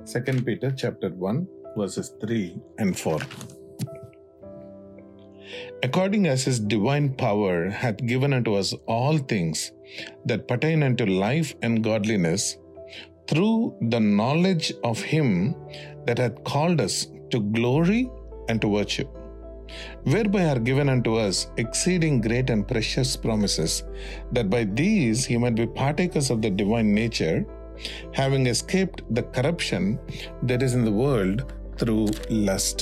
2 Peter chapter 1 verses 3 and 4. According as his divine power hath given unto us all things that pertain unto life and godliness, through the knowledge of him that hath called us to glory and to virtue, whereby are given unto us exceeding great and precious promises, that by these he might be partakers of the divine nature, having escaped the corruption that is in the world through lust.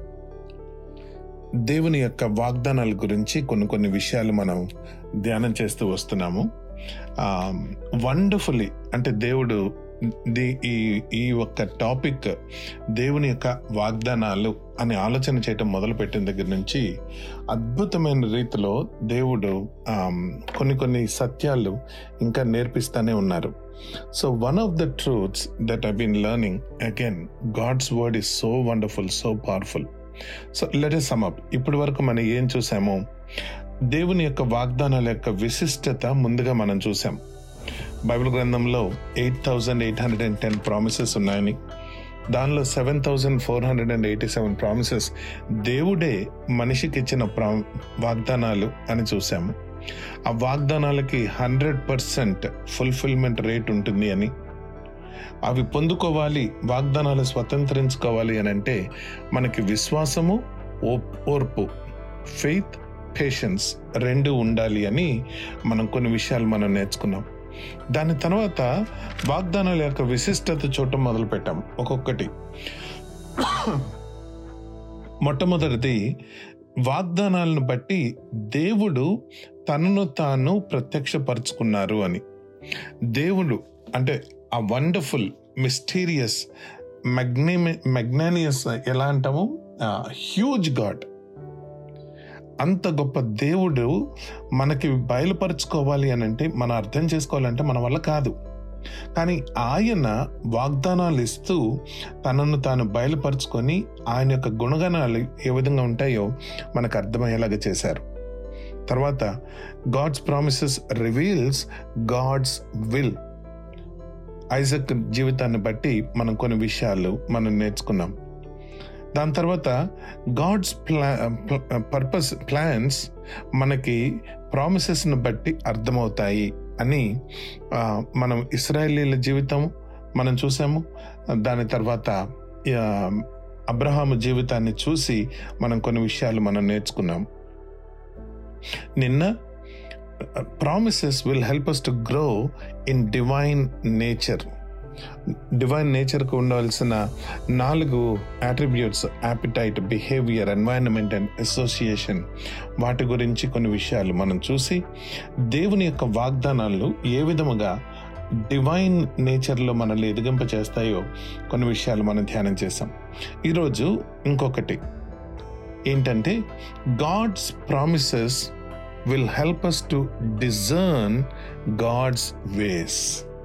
దేవుని యొక్క వాగ్దానాల గురించి కొన్ని కొన్ని విషయాలు మనం ధ్యానం చేస్తూ వస్తున్నాము వండర్ఫుల్లీ అంటే దేవుడు ది ఈ ఈ ఒక్క టాపిక్ దేవుని యొక్క వాగ్దానాలు అని ఆలోచన చేయటం మొదలుపెట్టిన దగ్గర నుంచి అద్భుతమైన రీతిలో దేవుడు ఆమ్, కొన్ని కొన్ని సత్యాలు ఇంకా నేర్పిస్తానే ఉన్నారు so one of the truths that I been learning again God's word is so wonderful so powerful so let us sum up ఇప్పటి వరకు మనం ఏం చూసాము దేవుని యొక్క వాగ్దానాల యొక్క విశిష్టత ముందుగా మనం చూసాం బైబిల్ గ్రంథంలో eight thousand eight hundred and ten promises ఉన్నాయని దానిలో seven thousand four hundred and eighty seven promises దేవుడే మనిషికి ఇచ్చిన ప్రా వాగ్దానాలు అని చూసాము ఆ వాగ్దానాలకి హండ్రెడ్ పర్సెంట్ ఫుల్ఫిల్మెంట్ రేట్ ఉంటుంది అని అవి పొందుకోవాలి వాగ్దానాలు స్వతంత్రించుకోవాలి అని అంటే మనకి విశ్వాసము ఓప్ ఓర్పు ఫెయిత్ పేషెన్స్ రెండు ఉండాలి అని మనం కొన్ని విషయాలు మనం నేర్చుకున్నాం దాని తర్వాత వాగ్దానాల యొక్క విశిష్టత చూడటం మొదలు పెట్టాం ఒక్కొక్కటి మొట్టమొదటిది వాగ్దానాలను బట్టి దేవుడు తనను తాను ప్రత్యక్షపరుచుకున్నారు అని దేవుడు అంటే ఆ వండర్ఫుల్ మిస్టీరియస్ మెగ్నేమి మెగ్నానియస్ ఎలా అంటాము హ్యూజ్ గాడ్ అంత గొప్ప దేవుడు మనకి బయలుపరుచుకోవాలి అని అంటే మనం అర్థం చేసుకోవాలంటే మన వల్ల కాదు కానీ ఆయన వాగ్దానాలు ఇస్తూ తనను తాను బయలుపరుచుకొని ఆయన యొక్క గుణగణాలు ఏ విధంగా ఉంటాయో మనకు అర్థమయ్యేలాగా చేశారు తర్వాత God's promises reveals God's will Isaac జీవితాన్ని బట్టి మనం కొన్ని విషయాలు మనం నేర్చుకున్నాం దాని తర్వాత గాడ్స్ ప్లా పర్పస్ ప్లాన్స్ మనకి ప్రామిసెస్ని బట్టి అర్థమవుతాయి అని ఆ, మనం ఇస్రాయేలీల జీవితం మనం చూసాము దాని తర్వాత ఆ, అబ్రహాము జీవితాన్ని చూసి మనం కొన్ని విషయాలు మనం నేర్చుకున్నాం నిన్న promises will help us to grow in divine nature divine నేచర్కు ఉండవలసిన నాలుగు attributes appetite behaviour environment and association వాటి గురించి కొన్ని విషయాలు మనం చూసి దేవుని యొక్క వాగ్దానాలు ఏ విధముగా డివైన్ నేచర్లో మనల్ని ఎదిగింప చేస్తాయో కొన్ని విషయాలు మనం ధ్యానం చేసాం ఈరోజు ఇంకొకటి ఏంటంటే God's promises will help us to discern God's ways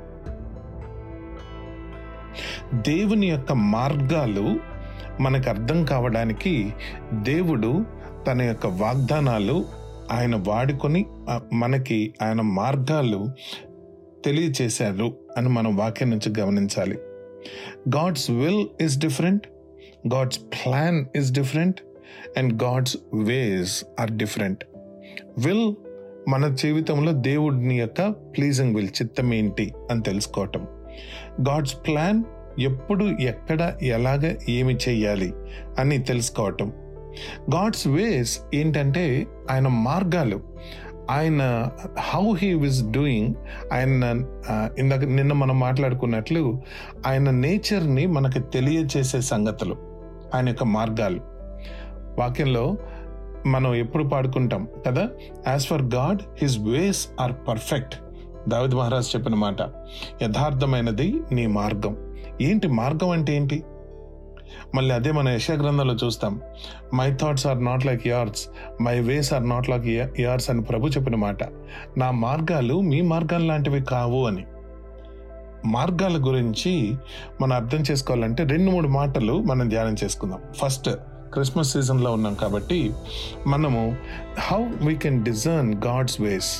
దేవుని యొక్క మార్గాలు మనకు అర్థం కావడానికి దేవుడు తన యొక్క వాగ్దానాలు ఆయన వాడుకొని ఆ, మనకి ఆయన మార్గాలు తెలియచేశారు అని మనం వాక్యం నుంచి గమనించాలి God's will is different God's plan is different and God's ways are different will మన జీవితంలో దేవుడిని యొక్క ప్లీజింగ్ విల్ చిత్తం ఏంటి అని తెలుసుకోవటం గాడ్స్ ప్లాన్ ఎప్పుడు ఎక్కడ ఎలాగ ఏమి చెయ్యాలి అని తెలుసుకోవటం గాడ్స్ వేస్ ఏంటంటే ఆయన మార్గాలు ఆయన హౌ హీ విజ్ డూయింగ్ ఆయన ఆ, ఇందాక నిన్న మనం మాట్లాడుకున్నట్లు ఆయన నేచర్ని మనకి తెలియచేసే సంగతులు ఆయన యొక్క మార్గాలు వాక్యంలో మనం ఎప్పుడు పాడుకుంటాం కదా as for God his ways are perfect David మహారాజ్ చెప్పిన మాట యథార్థమైనది నీ మార్గం ఏంటి మార్గం అంటే ఏంటి మళ్ళీ అదే మన యశా గ్రంథంలో చూస్తాం my thoughts are not like yours my ways are not like yours అని ప్రభు చెప్పిన మాట నా మార్గాలు మీ మార్గాలు లాంటివి కావు అని మార్గాల గురించి మనం అర్థం చేసుకోవాలంటే రెండు మూడు మాటలు మనం ధ్యానం చేసుకుందాం ఫస్ట్ క్రిస్మస్ సీజన్లో ఉన్నాం కాబట్టి మనము how we can discern God's ways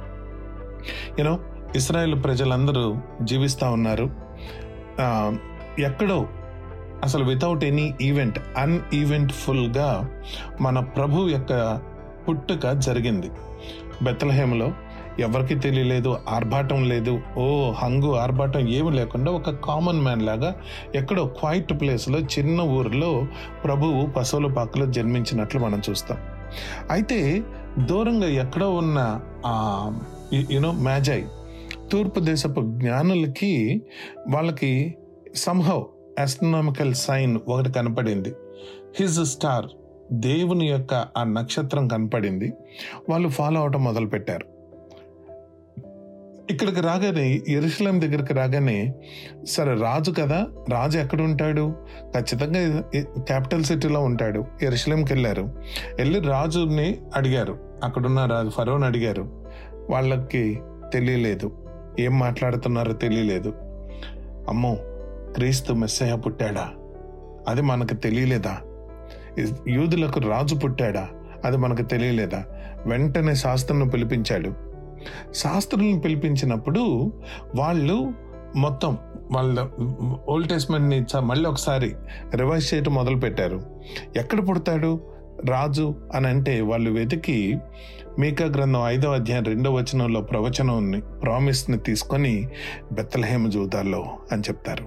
you know Israel ప్రజలందరూ జీవిస్తూ ఉన్నారు ఆ, ఎక్కడో అసలు వితౌట్ ఎనీ ఈవెంట్ అన్ ఈవెంట్ఫుల్గా మన ప్రభు యొక్క పుట్టుక జరిగింది బెత్తలహేమలో ఎవరికి తెలియలేదు ఆర్భాటం లేదు ఓ హంగు ఆర్భాటం ఏమి లేకుండా ఒక కామన్ మ్యాన్ లాగా ఎక్కడో క్వైట్ ప్లేస్లో చిన్న ఊరిలో ప్రభువు పశువుల పాకలో జన్మించినట్లు మనం చూస్తాం అయితే దూరంగా ఎక్కడో ఉన్న యునో మ్యాజాయ్ తూర్పు దేశపు జ్ఞానులకి వాళ్ళకి సంహవ్ ఆస్ట్రనామికల్ సైన్ ఒకటి కనపడింది హిజ్ స్టార్ దేవుని యొక్క ఆ నక్షత్రం కనపడింది వాళ్ళు ఫాలో అవటం మొదలు పెట్టారు ఇక్కడికి రాగానే ఎరుసలేం దగ్గరికి రాగానే సరే రాజు కదా రాజు ఎక్కడ ఉంటాడు ఖచ్చితంగా క్యాపిటల్ సిటీలో ఉంటాడు ఎరుసలేంకి వెళ్ళారు వెళ్ళి రాజుని అడిగారు అక్కడున్న రాజు ఫరోని అడిగారు వాళ్ళకి తెలియలేదు ఏం మాట్లాడుతున్నారో తెలియలేదు అమ్మో క్రీస్తు మెస్సయ్య పుట్టాడా అది మనకు తెలియలేదా యూదులకు రాజు పుట్టాడా అది మనకు తెలియలేదా వెంటనే శాస్త్రులను పిలిపించాడు శాస్త్రులను పిలిపించినప్పుడు వాళ్ళు మొత్తం వాళ్ళ ఓల్డ్ టెస్ట్మెంట్ని మళ్ళీ ఒకసారి రివైజ్ చేయటం మొదలు పెట్టారు ఎక్కడ పుడతాడు రాజు అని అంటే వాళ్ళు వెతికి మీకా గ్రంథం ఐదవ అధ్యాయం రెండవ వచనంలో ప్రవచనం ప్రామిస్ని తీసుకొని బెత్తలహేమ జూదాల్లో అని చెప్తారు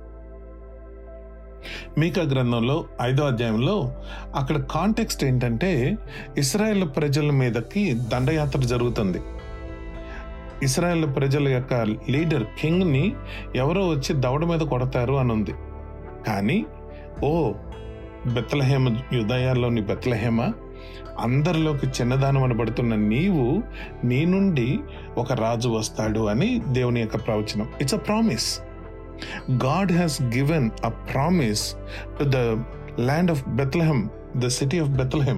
మీకా గ్రంథంలో ఐదో అధ్యాయంలో అక్కడ కాంటెక్స్ట్ ఏంటంటే ఇస్రాయేల్ ప్రజల మీదకి దండయాత్ర జరుగుతుంది ఇస్రాయేల్ ప్రజల యొక్క లీడర్ కింగ్ని ఎవరో వచ్చి దవడ మీద కొడతారు అని ఉంది కానీ ఓ బెత్తలహేమ యుదయాల్లోని బెత్తలహేమ అందరిలోకి చిన్నదానం అనబడుతున్న నీవు నీ నుండి ఒక రాజు వస్తాడు అని దేవుని యొక్క ప్రవచనం it's a promise God has given a promise to the land of Bethlehem, the city of Bethlehem.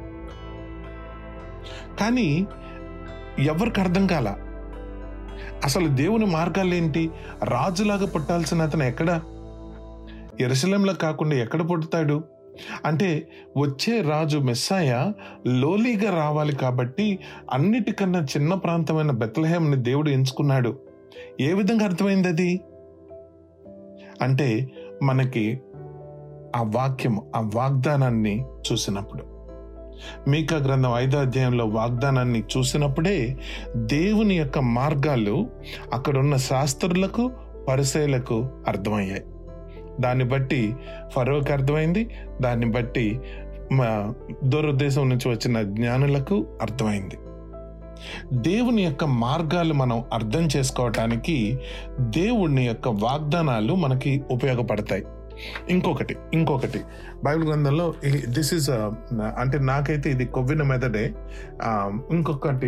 కానీ ఎవరికి అర్థం కాల అసలు దేవుని మార్గాలు ఏంటి రాజులాగా పుట్టాల్సిన అతను ఎక్కడ ఎరుసలంలో కాకుండా ఎక్కడ పుడతాడు అంటే వచ్చే రాజు మెస్సాయ లోలీగా రావాలి కాబట్టి అన్నిటికన్నా చిన్న ప్రాంతమైన బెత్లహేమ్ని దేవుడు ఎంచుకున్నాడు ఏ విధంగా అర్థమైంది అది అంటే మనకి ఆ వాక్యం ఆ వాగ్దానాన్ని చూసినప్పుడు మీకా గ్రంథం ఐదో అధ్యాయంలో వాగ్దానాన్ని చూసినప్పుడే దేవుని యొక్క మార్గాలు అక్కడున్న శాస్త్రులకు పరిశైలకు అర్థమయ్యాయి దాన్ని బట్టి ఫరోకి అర్థమైంది దాన్ని బట్టి దూరదేశం నుంచి వచ్చిన జ్ఞానులకు అర్థమైంది దేవుని యొక్క మార్గాలు మనం అర్థం చేసుకోవటానికి దేవుని యొక్క వాగ్దానాలు మనకి ఉపయోగపడతాయి ఇంకొకటి ఇంకొకటి బైబిల్ గ్రంథంలో దిస్ ఇస్ అంటే నాకైతే ఇది కొవ్విన మెదడే ఇంకొకటి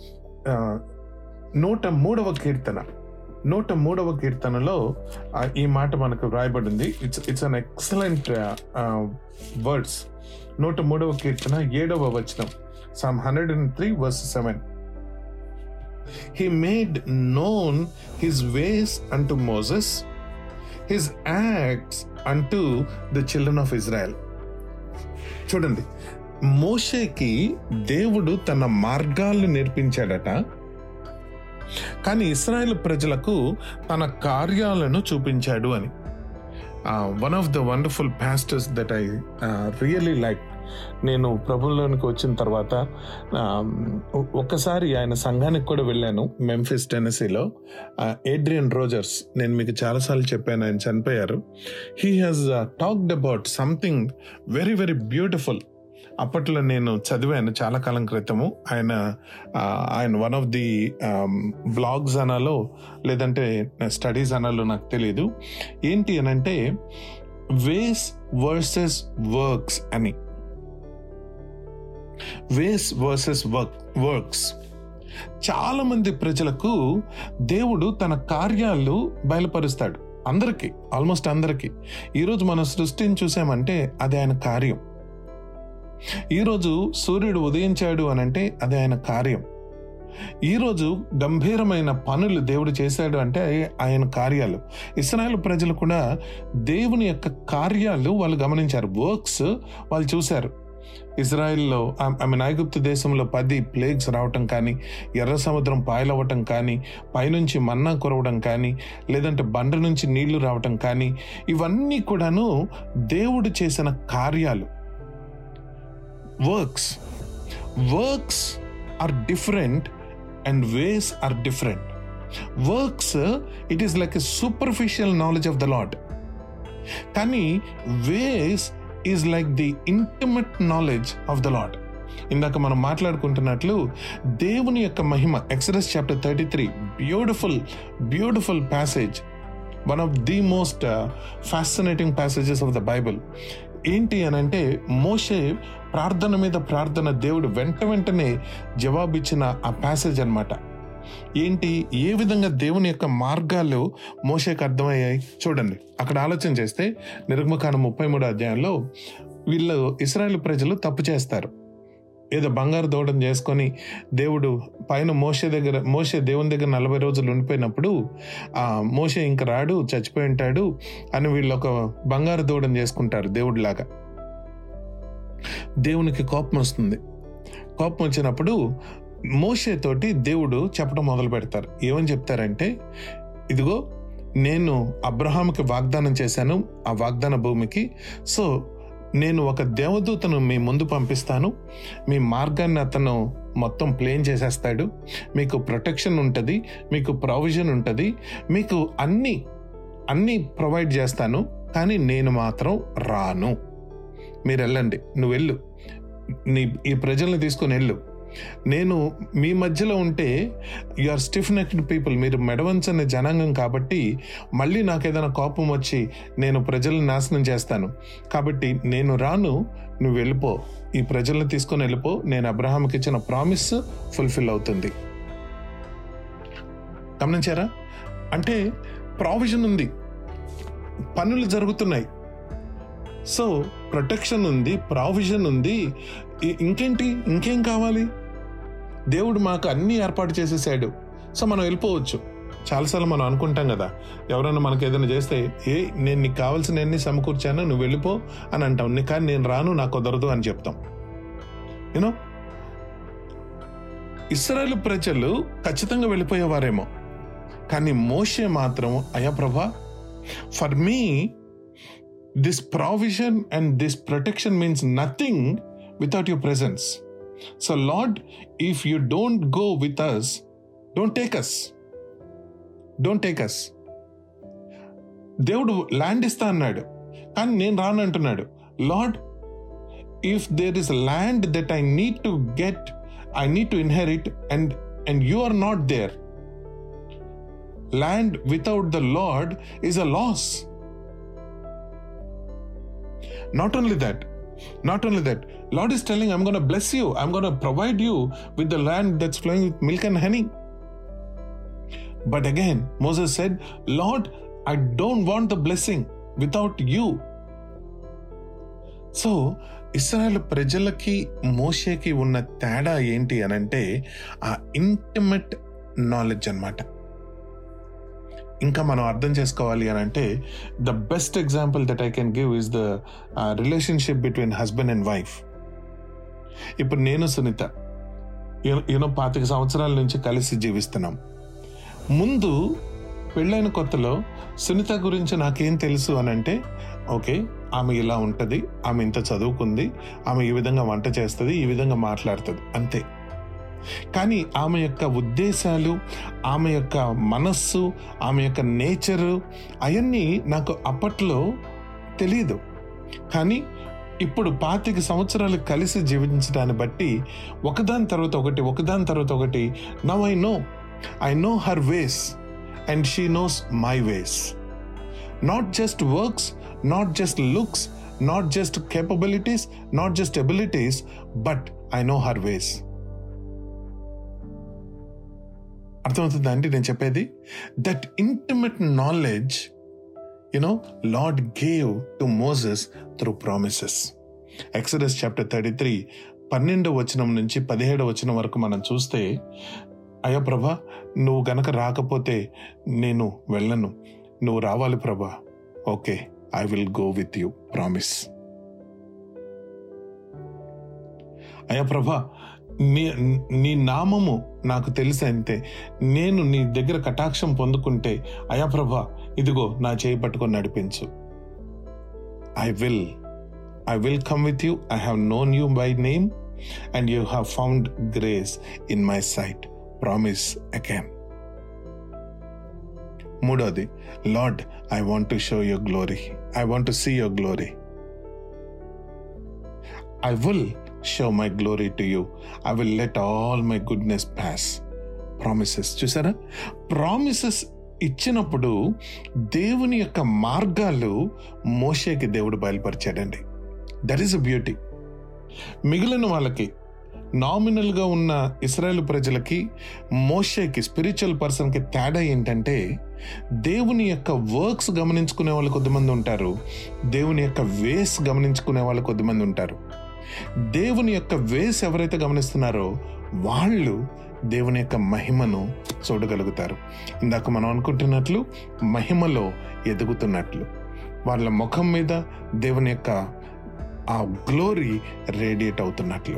నూట మూడవ కీర్తన నూట మూడవ కీర్తనలో ఈ మాట మనకు వ్రాయబడింది it's it's an excellent words నూట మూడవ కీర్తన ఏడవ వచనం Psalm hundred and three verse seven He made known his ways unto Moses, his acts unto the children of Israel. చూడండి మోషేకి దేవుడు తన మార్గాలను నేర్పించాడట కానీ ఇస్రాయేల్ ప్రజలకు తన కార్యాలను చూపించాడు అని one of the wonderful pastors that I really like నేను ప్రభులోనికి వచ్చిన తర్వాత ఒక్కసారి ఆయన సంఘానికి కూడా వెళ్ళాను మెంఫిస్ టెనసీలో ఏడ్రియన్ రోజర్స్ నేను మీకు చాలాసార్లు చెప్పాను ఆయన చనిపోయారు he has talked about something very very beautiful అప్పట్లో నేను చదివాను చాలా కాలం క్రితము ఆయన ఆయన వన్ ఆఫ్ ది బ్లాగ్స్ అనాలో లేదంటే స్టడీస్ అనాలో నాకు తెలియదు ఏంటి అని అంటే వేస్ వర్సెస్ వర్క్స్ అని వేస్ వర్సెస్ వర్క్ వర్క్స్ చాలా మంది ప్రజలకు దేవుడు తన కార్యాలు బయలుపరుస్తాడు అందరికీ ఆల్మోస్ట్ అందరికీ ఈరోజు మన సృష్టిని చూసామంటే అది ఆయన కార్యం ఈరోజు సూర్యుడు ఉదయించాడు అని అంటే అది ఆయన కార్యం ఈరోజు గంభీరమైన పనులు దేవుడు చేశాడు అంటే ఆయన కార్యాలు ఇస్రాయల్ ప్రజలు కూడా దేవుని యొక్క కార్యాలు వాళ్ళు గమనించారు వర్క్స్ వాళ్ళు చూశారు ఇజ్రాయెల్లో ఐ మీన్ ఐగుప్తు దేశంలో పది ప్లేగ్స్ రావటం కానీ ఎర్ర సముద్రం పాయలవ్వటం కానీ పైనుంచి మన్నా కురవడం కానీ లేదంటే బండ నుంచి నీళ్లు రావటం కానీ ఇవన్నీ కూడాను దేవుడు చేసిన కార్యాలు works works are different and ways are different works it is like a superficial knowledge of the Lord కానీ ways is like the intimate knowledge of the Lord ఇందాక మనం మాట్లాడుకుంటున్నట్లు దేవుని యొక్క మహిమ Exodus chapter thirty three beautiful beautiful passage one of the most fascinating passages of the Bible ఏంటి అని అంటే మోషే ప్రార్థన మీద ప్రార్థన దేవుడు వెంట వెంటనే జవాబిచ్చిన ఆ ప్యాసేజ్ అన్నమాట ఏంటి ఏ విధంగా దేవుని యొక్క మార్గాలు మోషేకి అర్థమయ్యాయి చూడండి అక్కడ ఆలోచన చేస్తే నిర్గమకాండం ముప్పై మూడు అధ్యాయంలో వీళ్ళు ఇస్రాయేల్ ప్రజలు తప్పు చేస్తారు ఏదో బంగారు దూడం చేసుకొని దేవుడు పైన మోసే దగ్గర మోసే దేవుని దగ్గర నలభై రోజులు ఉండిపోయినప్పుడు ఆ మోసే ఇంక రాడు చచ్చిపోయి ఉంటాడు అని వీళ్ళు ఒక బంగారు దూడం చేసుకుంటారు దేవుడిలాగా దేవునికి కోపం వస్తుంది కోపం వచ్చినప్పుడు మోషే తోటి దేవుడు చెప్పడం మొదలు పెడతారు ఏమని చెప్తారంటే ఇదిగో నేను అబ్రహాంకి వాగ్దానం చేశాను ఆ వాగ్దాన భూమికి సో నేను ఒక దేవదూతను మీ ముందు పంపిస్తాను మీ మార్గాన్ని అతను మొత్తం ప్లేన్ చేసేస్తాడు మీకు ప్రొటెక్షన్ ఉంటుంది మీకు ప్రావిజన్ ఉంటుంది మీకు అన్ని అన్ని ప్రొవైడ్ చేస్తాను కానీ నేను మాత్రం రాను మీరు వెళ్ళండి నువ్వు వెళ్ళు నీ ఈ ప్రజల్ని తీసుకొని వెళ్ళు నేను మీ మధ్యలో ఉంటే you are stiff necked people మీరు మెడవంచని జనాంగం కాబట్టి మళ్ళీ నాకు ఏదైనా కోపం వచ్చి నేను ప్రజల్ని నాశనం చేస్తాను కాబట్టి నేను రాను నువ్వు వెళ్ళిపో ఈ ప్రజల్ని తీసుకొని వెళ్ళిపో నేను అబ్రహాంకి ఇచ్చిన ప్రామిస్ ఫుల్ఫిల్ అవుతుంది గమనించారా అంటే ప్రావిజన్ ఉంది పనులు జరుగుతున్నాయి సో ప్రొటెక్షన్ ఉంది ప్రావిజన్ ఉంది ఇ- ఇంకేంటి ఇంకేం కావాలి దేవుడు మాకు అన్ని ఏర్పాటు చేసేసాడు సో మనం వెళ్ళిపోవచ్చు చాలాసార్లు మనం అనుకుంటాం కదా ఎవరైనా మనకు ఏదైనా చేస్తే ఏ నేను నీకు కావాల్సిన అన్ని సమకూర్చాను నువ్వు వెళ్ళిపో అని అంటాం నీ కానీ నేను రాను నాకు కుదరదు అని చెప్తాం యూనో ఇస్రాయేల్ ప్రజలు ఖచ్చితంగా వెళ్ళిపోయేవారేమో కానీ మోషే మాత్రం అయ్యా ప్రభా for me this provision and this protection means nothing without your presence so Lord if you don't go with us don't take us don't take us దేవుడు ల్యాండ్ ఇస్తా అన్నాడు కానీ నేను రాను అంటున్నాడు Lord if there is land that I need to get I need to inherit and and you are not there land without the Lord is a loss not only that not only that lord is telling i'm going to bless you i'm going to provide you with the land that's flowing with milk and honey but again moses said lord i don't want the blessing without you so Israel ప్రజలకి మోషేకి ఉన్న తేడా ఏంటి అని అంటే ఆ intimate knowledge అన్నమాట ఇంకా మనం అర్థం చేసుకోవాలి అని అంటే the best example that I can give is the relationship between husband and wife ఇప్పుడు నేను సునీత యూనో పాతిక సంవత్సరాల నుంచి కలిసి జీవిస్తున్నాం ముందు పెళ్ళైన కొత్తలో సునీత గురించి నాకేం తెలుసు అని అంటే ఓకే ఆమె ఇలా ఉంటుంది ఆమె ఇంత చదువుకుంది ఆమె ఈ విధంగా వంట చేస్తుంది ఈ విధంగా మాట్లాడుతుంది అంతే కానీ ఆమె యొక్క ఉద్దేశాలు ఆమె యొక్క మనస్సు ఆమె యొక్క నేచరు అవన్నీ నాకు అప్పట్లో తెలియదు కానీ ఇప్పుడు పాతిక సంవత్సరాలు కలిసి జీవించడాన్ని బట్టి ఒకదాని తర్వాత ఒకటి ఒకదాని తర్వాత ఒకటి now I know I know her ways and she knows my ways not just works not just looks not just capabilities not just abilities but I know her ways అర్థమవుతుందా అండి నేను చెప్పేది that intimate knowledge you know Lord gave to Moses through promises Exodus chapter thirty three పన్నెండవ వచనం నుంచి పదిహేడవ వచనం వరకు మనం చూస్తే అయ్యా ప్రభా నువ్వు గనక రాకపోతే నేను వెళ్ళను నువ్వు రావాలి ప్రభా okay I will go with you promise అయ్యా ప్రభా నీ నీ నామము నాకు తెలిసి అంతే నేను నీ దగ్గర కటాక్షం పొందుకుంటే అయా ప్రభా ఇదిగో నా చేయి పట్టుకొని నడిపించు I will I will come with you I have known you by name and you have found grace in my sight promise again మూడోది Lord I want to show your glory I want to see your glory I will show my glory to you I will let all my goodness pass promises చూసారా promises ఇచ్చినప్పుడు దేవుని యొక్క మార్గాలు మోషేకి దేవుడు బయలుపరిచాడండి that is a beauty మిగిలిన వాళ్ళకి నామినల్గా ఉన్న ఇస్రాయేల్ ప్రజలకి మోషేకి స్పిరిచువల్ పర్సన్కి తేడా ఏంటంటే దేవుని యొక్క వర్క్స్ గమనించుకునే వాళ్ళు కొద్దిమంది ఉంటారు దేవుని యొక్క వేస్ గమనించుకునే వాళ్ళు కొద్దిమంది ఉంటారు దేవుని యొక్క వేస్ ఎవరైతే గమనిస్తున్నారో వాళ్ళు దేవుని యొక్క మహిమను చూడగలుగుతారు ఇందాక మనం అనుకుంటున్నట్లు మహిమలో ఎదుగుతున్నట్లు వాళ్ళ ముఖం మీద దేవుని యొక్క ఆ గ్లోరీ రేడియేట్ అవుతున్నట్లు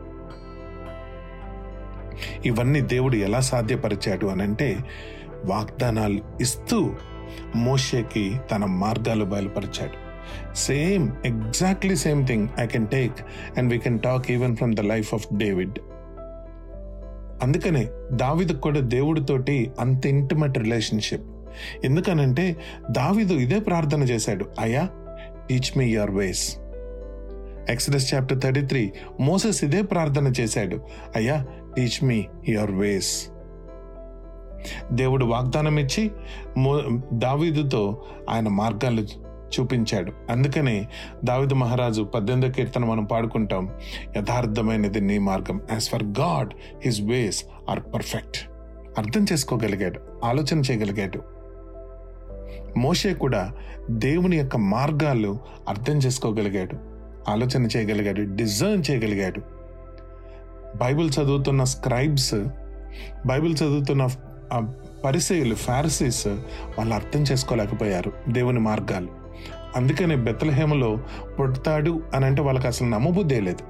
ఇవన్నీ దేవుడు ఎలా సాధ్యపరిచాడు అని అంటే వాగ్దానాలు ఇస్తూ మోషేకి తన మార్గాలు బయలుపరిచాడు same exactly same thing I can take and we can talk even from the life of David అందుకనే దావిదు కూడా దేవుడితోటి అంత ఇంటిమేట్ రిలేషన్షిప్ ఎందుకనంటే దావిదు ఇదే ప్రార్థన చేశాడు అయ్యా teach me your ways Exodus chapter thirty three Moses ఇదే ప్రార్థన చేశాడు అయ్యా టీచ్ మీ యువర్ వేస్ దేవుడు వాగ్దానం ఇచ్చి మో దావీదుతో ఆయన మార్గాలు చూపించాడు అందుకనే దావిదు మహారాజు పద్దెనిమిదో కీర్తన మనం పాడుకుంటాం యథార్థమైనది నీ మార్గం as for God his ways are perfect అర్థం చేసుకోగలిగాడు ఆలోచన చేయగలిగాడు మోషే కూడా దేవుని యొక్క మార్గాలు అర్థం చేసుకోగలిగాడు ఆలోచన చేయగలిగాడు డిజర్న్ చేయగలిగాడు బైబిల్ చదువుతున్న స్క్రైబ్స్ బైబిల్ చదువుతున్న ఆ పరిసయులు ఫారసీస్ వాళ్ళు అర్థం చేసుకోలేకపోయారు దేవుని మార్గాలు అందుకనే బెత్తలహేమలో పుడతాడు అని అంటే వాళ్ళకి అసలు నమ్మబుద్ధే లేదు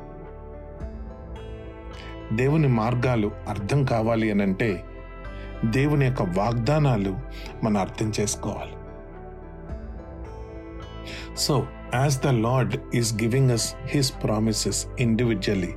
దేవుని మార్గాలు అర్థం కావాలి అని అంటే దేవుని యొక్క వాగ్దానాలు మనం అర్థం చేసుకోవాలి so as the Lord is giving us his promises individually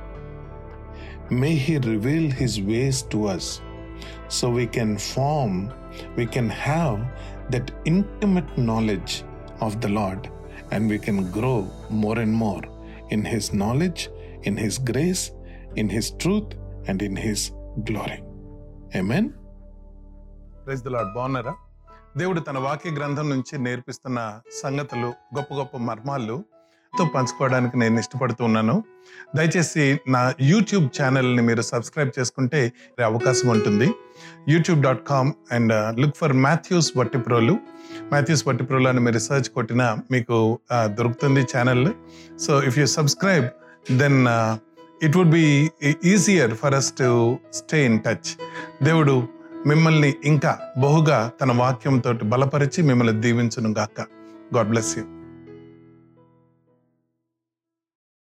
may he reveal his ways to us so we can form, we can have that intimate knowledge of the Lord and we can grow more and more in His knowledge, in His grace, in His truth, and in His glory. Amen. Praise the Lord బాగున్నారా దేవుడు తన వాక్య గ్రంథం నుంచి నేర్పిస్తున్న సంగతులు గొప్ప గొప్ప మర్మాలు తో పంచుకోవడానికి నేను ఇష్టపడుతూ ఉన్నాను దయచేసి నా యూట్యూబ్ ఛానల్ని మీరు సబ్స్క్రైబ్ చేసుకుంటే అవకాశం ఉంటుంది YouTube dot com and look for Mathews Vattiprolu Mathews Vattiprolu అని మీరు రీసెర్చ్ కొట్టినా మీకు uh, దొరుకుతుంది channel so if you subscribe then it would be easier for us to stay in touch దేవుడు మిమ్మల్ని ఇంకా బహుగా తన వాక్యంతో బలపరిచి మిమ్మల్ని దీవించును గాక గాడ్ బ్లెస్ యూ